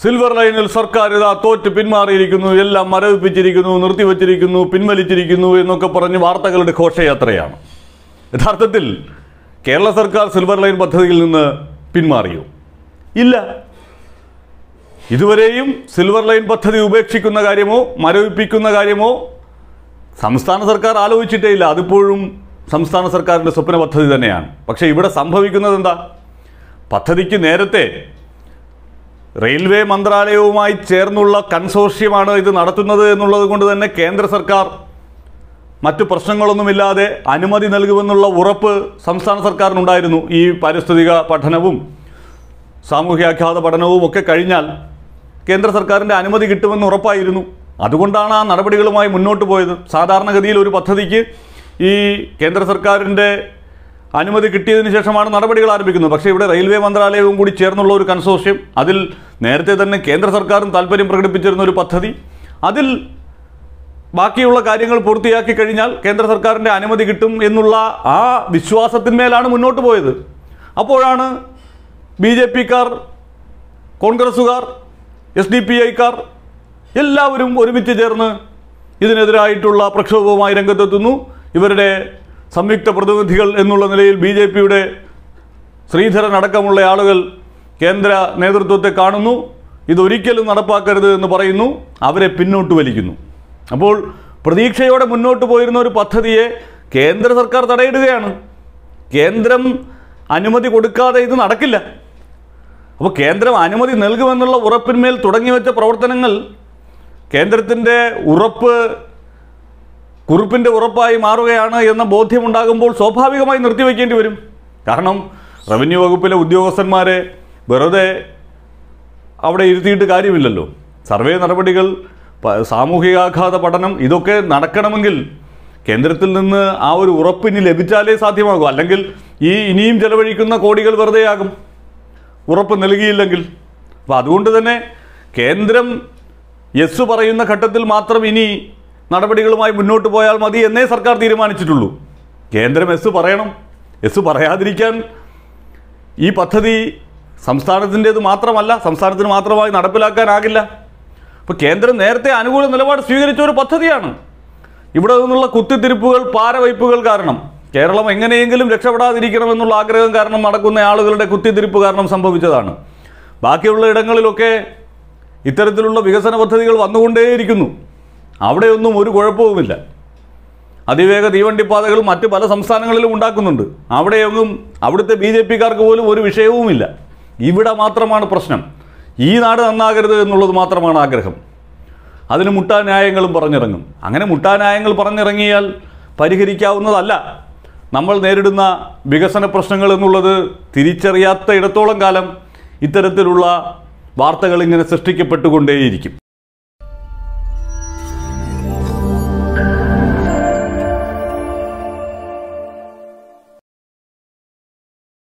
silver ലൈനിൽ സർക്കാർ ഇതാ തോറ്റ് പിന്മാറിയിരിക്കുന്നു എല്ലാം മരവിപ്പിച്ചിരിക്കുന്നു നിർത്തിവച്ചിരിക്കുന്നു പിൻവലിച്ചിരിക്കുന്നു എന്നൊക്കെ പറഞ്ഞ് വാർത്തകളുടെ ഘോഷയാത്രയാണ് യഥാർത്ഥത്തിൽ കേരള സർക്കാർ സിൽവർ ലൈൻ പദ്ധതിയിൽ നിന്ന് പിന്മാറിയോ ഇല്ല ഇതുവരെയും സിൽവർ ലൈൻ പദ്ധതി ഉപേക്ഷിക്കുന്ന കാര്യമോ മരവിപ്പിക്കുന്ന കാര്യമോ സംസ്ഥാന സർക്കാർ ആലോചിച്ചിട്ടേ ഇല്ല അതിപ്പോഴും സംസ്ഥാന സർക്കാരിൻ്റെ സ്വപ്ന പദ്ധതി തന്നെയാണ് പക്ഷേ ഇവിടെ സംഭവിക്കുന്നത് എന്താ പദ്ധതിക്ക് നേരത്തെ റെയിൽവേ മന്ത്രാലയവുമായി ചേർന്നുള്ള കൺസോർഷ്യമാണ് ഇത് നടത്തുന്നത് എന്നുള്ളത് കൊണ്ട് തന്നെ കേന്ദ്ര സർക്കാർ മറ്റു പ്രശ്നങ്ങളൊന്നുമില്ലാതെ അനുമതി നൽകുമെന്നുള്ള ഉറപ്പ് സംസ്ഥാന സർക്കാരിനുണ്ടായിരുന്നു ഈ പാരിസ്ഥിതിക പഠനവും സാമൂഹ്യാഘാത പഠനവും ഒക്കെ കഴിഞ്ഞാൽ കേന്ദ്ര സർക്കാരിൻ്റെ അനുമതി കിട്ടുമെന്ന് ഉറപ്പായിരുന്നു അതുകൊണ്ടാണ് ആ നടപടികളുമായി മുന്നോട്ട് പോയത് സാധാരണഗതിയിൽ ഒരു പദ്ധതിക്ക് ഈ കേന്ദ്ര സർക്കാരിൻ്റെ അനുമതി കിട്ടിയതിന് ശേഷമാണ് നടപടികൾ ആരംഭിക്കുന്നത് പക്ഷേ ഇവിടെ റെയിൽവേ മന്ത്രാലയവും കൂടി ചേർന്നുള്ള ഒരു കൺസോർഷ്യം അതിൽ നേരത്തെ തന്നെ കേന്ദ്ര സർക്കാരും താല്പര്യം പ്രകടിപ്പിച്ചിരുന്ന ഒരു പദ്ധതി അതിൽ ബാക്കിയുള്ള കാര്യങ്ങൾ പൂർത്തിയാക്കി കഴിഞ്ഞാൽ കേന്ദ്ര സർക്കാരിൻ്റെ അനുമതി കിട്ടും എന്നുള്ള ആ വിശ്വാസത്തിന്മേലാണ് മുന്നോട്ട് പോയത് അപ്പോഴാണ് ബി ജെ പിക്കാർ കോൺഗ്രസ്സുകാർ എസ് ഡി പി ഐക്കാർ എല്ലാവരും ഒരുമിച്ച് ചേർന്ന് ഇതിനെതിരായിട്ടുള്ള പ്രക്ഷോഭവുമായി രംഗത്തെത്തുന്നു ഇവരുടെ സംയുക്ത പ്രതിനിധികൾ എന്നുള്ള നിലയിൽ ബി ജെ പിയുടെ ശ്രീധരൻ അടക്കമുള്ള ആളുകൾ കേന്ദ്ര നേതൃത്വത്തെ കാണുന്നു ഇതൊരിക്കലും നടപ്പാക്കരുത് എന്ന് പറയുന്നു അവരെ പിന്നോട്ട് വലിക്കുന്നു അപ്പോൾ പ്രതീക്ഷയോടെ മുന്നോട്ട് പോയിരുന്ന ഒരു പദ്ധതിയെ കേന്ദ്ര സർക്കാർ തടയിടുകയാണ് കേന്ദ്രം അനുമതി കൊടുക്കാതെ ഇത് നടക്കില്ല അപ്പോൾ കേന്ദ്രം അനുമതി നൽകുമെന്നുള്ള ഉറപ്പിന്മേൽ തുടങ്ങിവെച്ച പ്രവർത്തനങ്ങൾ കേന്ദ്രത്തിൻ്റെ ഉറപ്പ് കുറിപ്പിൻ്റെ ഉറപ്പായി മാറുകയാണ് എന്ന ബോധ്യമുണ്ടാകുമ്പോൾ സ്വാഭാവികമായി നിർത്തിവെക്കേണ്ടി വരും കാരണം റവന്യൂ വകുപ്പിലെ ഉദ്യോഗസ്ഥന്മാരെ വെറുതെ അവിടെ ഇരുത്തിയിട്ട് കാര്യമില്ലല്ലോ സർവേ നടപടികൾ പ- സാമൂഹികാഘാത പഠനം ഇതൊക്കെ നടക്കണമെങ്കിൽ കേന്ദ്രത്തിൽ നിന്ന് ആ ഒരു ഉറപ്പിന് ലഭിച്ചാലേ സാധ്യമാകൂ അല്ലെങ്കിൽ ഈ ഇനിയും ചെലവഴിക്കുന്ന കോടികൾ വെറുതെയാകും ഉറപ്പ് നൽകിയില്ലെങ്കിൽ അപ്പോൾ അതുകൊണ്ട് തന്നെ കേന്ദ്രം യെസ് പറയുന്ന ഘട്ടത്തിൽ മാത്രം ഇനി നടപടികളുമായി മുന്നോട്ട് പോയാൽ മതി എന്നേ സർക്കാർ തീരുമാനിച്ചിട്ടുള്ളൂ കേന്ദ്രം എസ് പറയണം എസ് പറയാതിരിക്കാൻ ഈ പദ്ധതി സംസ്ഥാനത്തിൻ്റേത് മാത്രമല്ല സംസ്ഥാനത്തിന് മാത്രമായി നടപ്പിലാക്കാനാകില്ല അപ്പോൾ കേന്ദ്രം നേരത്തെ അനുകൂല നിലപാട് സ്വീകരിച്ച ഒരു പദ്ധതിയാണ് ഇവിടെ നിന്നുള്ള കുത്തിത്തിരിപ്പുകൾ പാരവയ്പ്പുകൾ കാരണം കേരളം എങ്ങനെയെങ്കിലും രക്ഷപ്പെടാതിരിക്കണമെന്നുള്ള ആഗ്രഹം കാരണം നടക്കുന്ന ആളുകളുടെ കുത്തിത്തിരിപ്പ് കാരണം സംഭവിച്ചതാണ് ബാക്കിയുള്ള ഇടങ്ങളിലൊക്കെ ഇത്തരത്തിലുള്ള വികസന പദ്ധതികൾ വന്നുകൊണ്ടേയിരിക്കുന്നു അവിടെയൊന്നും ഒരു കുഴപ്പവുമില്ല അതിവേഗ തീവണ്ടിപ്പാതകൾ മറ്റ് പല സംസ്ഥാനങ്ങളിലും ഉണ്ടാക്കുന്നുണ്ട് അവിടെയൊന്നും അവിടുത്തെ ബി ജെ പിക്കാർക്ക് പോലും ഒരു വിഷയവുമില്ല ഇവിടെ മാത്രമാണ് പ്രശ്നം ഈ നാട് നന്നാകരുത് എന്നുള്ളത് മാത്രമാണ് ആഗ്രഹം അതിന് മുട്ടാന്യായങ്ങളും പറഞ്ഞിറങ്ങും അങ്ങനെ മുട്ടാന്യായങ്ങൾ പറഞ്ഞിറങ്ങിയാൽ പരിഹരിക്കാവുന്നതല്ല നമ്മൾ നേരിടുന്ന വികസന പ്രശ്നങ്ങൾ എന്നുള്ളത് തിരിച്ചറിയാത്ത ഇടത്തോളം കാലം ഇത്തരത്തിലുള്ള വാർത്തകൾ ഇങ്ങനെ സൃഷ്ടിക്കപ്പെട്ടുകൊണ്ടേയിരിക്കും